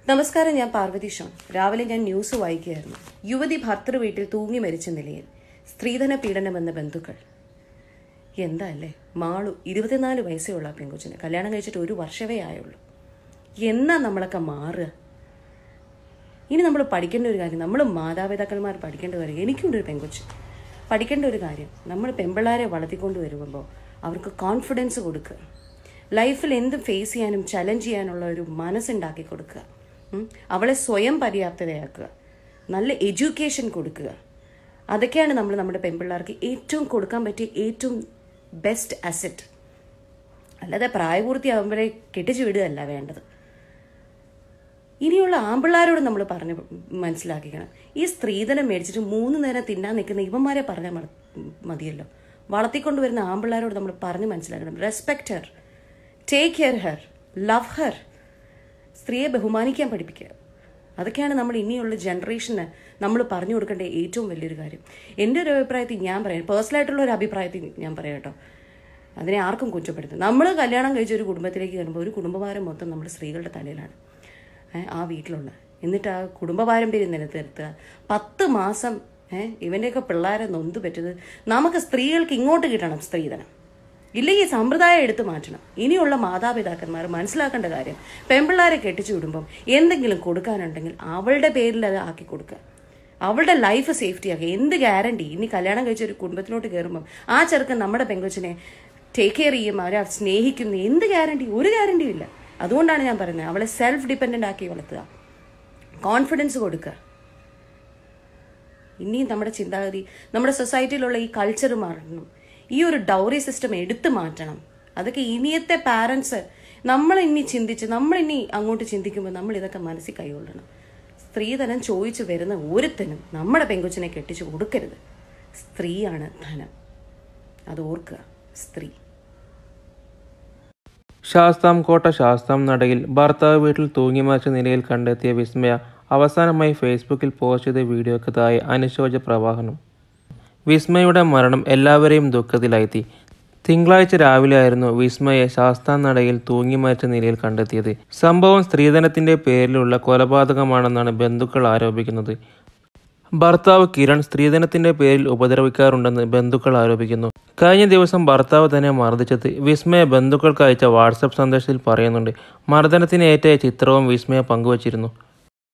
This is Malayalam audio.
നമസ്കാരം ഞാൻ പാർവതി ഷോൺ രാവിലെ ഞാൻ ന്യൂസ് വായിക്കുകയായിരുന്നു യുവതി ഭർത്തൃ വീട്ടിൽ തൂങ്ങി മരിച്ച നിലയിൽ സ്ത്രീധന പീഡനമെന്ന ബന്ധുക്കൾ എന്താ അല്ലേ മാളു ഇരുപത്തിനാല് വയസ്സേ ഉള്ള ആ പെങ്കൊച്ചിന് കല്യാണം കഴിച്ചിട്ട് ഒരു വർഷമേ ആയുള്ളൂ എന്നാ നമ്മളൊക്കെ മാറുക ഇനി നമ്മൾ പഠിക്കേണ്ട ഒരു കാര്യം നമ്മൾ മാതാപിതാക്കന്മാർ പഠിക്കേണ്ട കാര്യം എനിക്കുണ്ട് ഒരു പെങ്കൊച്ച് പഠിക്കേണ്ട ഒരു കാര്യം നമ്മൾ പെമ്പിള്ളാരെ വളർത്തിക്കൊണ്ട് വരുമ്പോൾ അവർക്ക് കോൺഫിഡൻസ് കൊടുക്കുക ലൈഫിൽ എന്ത് ഫേസ് ചെയ്യാനും ചലഞ്ച് ചെയ്യാനുള്ള ഒരു മനസ്സുണ്ടാക്കി കൊടുക്കുക ഉം. അവളെ സ്വയം പര്യാപ്തതയാക്കുക നല്ല എഡ്യൂക്കേഷൻ കൊടുക്കുക അതൊക്കെയാണ് നമ്മൾ നമ്മുടെ പെമ്പിള്ളാർക്ക് ഏറ്റവും കൊടുക്കാൻ പറ്റിയ ഏറ്റവും ബെസ്റ്റ് അസറ്റ് അല്ലാതെ പ്രായപൂർത്തിയാകുമ്പോഴേ കെട്ടിച്ചു വിടുകയല്ല വേണ്ടത് ഇനിയുള്ള ആമ്പിള്ളാരോട് നമ്മൾ പറഞ്ഞ് മനസ്സിലാക്കിക്കണം ഈ സ്ത്രീധനം മേടിച്ചിട്ട് മൂന്ന് നേരം തിന്നാൻ നിൽക്കുന്ന ഇവന്മാരെ പറഞ്ഞാൽ മ- മതിയല്ലോ വളർത്തിക്കൊണ്ടുവരുന്ന ആമ്പിള്ളാരോട് നമ്മൾ പറഞ്ഞ് മനസ്സിലാക്കണം respect her take care her love her സ്ത്രീയെ ബഹുമാനിക്കാൻ പഠിപ്പിക്കുക അതൊക്കെയാണ് നമ്മൾ ഇനിയുള്ള ജനറേഷന് നമ്മൾ പറഞ്ഞു കൊടുക്കേണ്ട ഏറ്റവും വലിയൊരു കാര്യം എൻ്റെ ഒരു അഭിപ്രായത്തിൽ ഞാൻ പറയാം പേഴ്സണലായിട്ടുള്ള ഒരു അഭിപ്രായത്തിൽ ഞാൻ പറയാം കേട്ടോ അതിനെ ആർക്കും കുറ്റപ്പെടുത്തും നമ്മൾ കല്യാണം കഴിച്ച ഒരു കുടുംബത്തിലേക്ക് കയറുമ്പോൾ ഒരു കുടുംബഭാരം മൊത്തം നമ്മുടെ സ്ത്രീകളുടെ തലയിലാണ് ഏ, ആ വീട്ടിലുള്ള എന്നിട്ട് ആ കുടുംബ പാരമ്പര്യം നിലനിർത്തുക പത്ത് മാസം ഏഹ് ഇവൻ്റെയൊക്കെ പിള്ളേരെ നൊന്ത് പറ്റത് നമുക്ക് സ്ത്രീകൾക്ക് ഇങ്ങോട്ട് കിട്ടണം സ്ത്രീധനം ഇല്ലെങ്കിൽ സമ്പ്രദായം എടുത്തു മാറ്റണം ഇനിയുള്ള മാതാപിതാക്കന്മാർ മനസ്സിലാക്കേണ്ട കാര്യം പെൺപിള്ളാരെ കെട്ടിച്ചു വിടുമ്പം എന്തെങ്കിലും കൊടുക്കാനുണ്ടെങ്കിൽ അവളുടെ പേരിൽ അത് ആക്കി കൊടുക്കുക അവളുടെ ലൈഫ് സേഫ്റ്റി ആക്കുക എന്ത് ഗ്യാരണ്ടി ഇനി കല്യാണം കഴിച്ച ഒരു കുടുംബത്തിലോട്ട് കയറുമ്പം ആ ചെറുക്കൻ നമ്മുടെ പെങ്കൊച്ചിനെ ടേക്ക് കെയർ ചെയ്യും അവരെ സ്നേഹിക്കുന്നു എന്ത് ഗ്യാരണ്ടി ഒരു ഗ്യാരണ്ടിയും ഇല്ല അതുകൊണ്ടാണ് ഞാൻ പറയുന്നത് അവളെ സെൽഫ് ഡിപ്പെൻഡൻ്റ് ആക്കി വളർത്തുക കോൺഫിഡൻസ് കൊടുക്കുക ഇനിയും നമ്മുടെ ചിന്താഗതി നമ്മുടെ സൊസൈറ്റിയിലുള്ള ഈ കൾച്ചർ മാറണം ഈ ഒരു ഡൗറി സിസ്റ്റം എടുത്തു മാറ്റണം അതൊക്കെ ഇനിയത്തെ പാരൻസ് നമ്മൾ ഇനി ചിന്തിച്ച് നമ്മൾ ഇനി അങ്ങോട്ട് ചിന്തിക്കുമ്പോൾ നമ്മൾ ഇതൊക്കെ മനസ്സിൽ കൈകൊള്ളണം സ്ത്രീധനം ചോദിച്ചു വരുന്ന ഒരുത്തനും നമ്മുടെ പെങ്കൊച്ചിനെ കെട്ടിച്ചു കൊടുക്കരുത് സ്ത്രീയാണ് ധനം അത് ഓർക്കുക സ്ത്രീ ശാസ്താംകോട്ട ശാസ്താം നടയിൽ ഭർത്താവ് വീട്ടിൽ തൂങ്ങിമറിച്ച നിലയിൽ കണ്ടെത്തിയ വിസ്മയ അവസാനമായി ഫേസ്ബുക്കിൽ പോസ്റ്റ് ചെയ്ത വീഡിയോക്ക് താഴെ അനുശോച പ്രവാഹനം വിസ്മയുടെ മരണം എല്ലാവരെയും ദുഃഖത്തിലാഴ്ത്തി തിങ്കളാഴ്ച രാവിലെയായിരുന്നു വിസ്മയെ ശാസ്താം നടയിൽ തൂങ്ങിമരിച്ച നിലയിൽ കണ്ടെത്തിയത് സംഭവം സ്ത്രീധനത്തിന്റെ പേരിലുള്ള കൊലപാതകമാണെന്നാണ് ബന്ധുക്കൾ ആരോപിക്കുന്നത് ഭർത്താവ് കിരൺ സ്ത്രീധനത്തിന്റെ പേരിൽ ഉപദ്രവിക്കാറുണ്ടെന്ന് ബന്ധുക്കൾ ആരോപിക്കുന്നു കഴിഞ്ഞ ദിവസം ഭർത്താവ് തന്നെ മർദ്ദിച്ചത് വിസ്മയ ബന്ധുക്കൾക്ക് അയച്ച വാട്സപ്പ് സന്ദേശത്തിൽ പറയുന്നുണ്ട് മർദ്ദനത്തിന് ഏറ്റ ചിത്രവും വിസ്മയ പങ്കുവച്ചിരുന്നു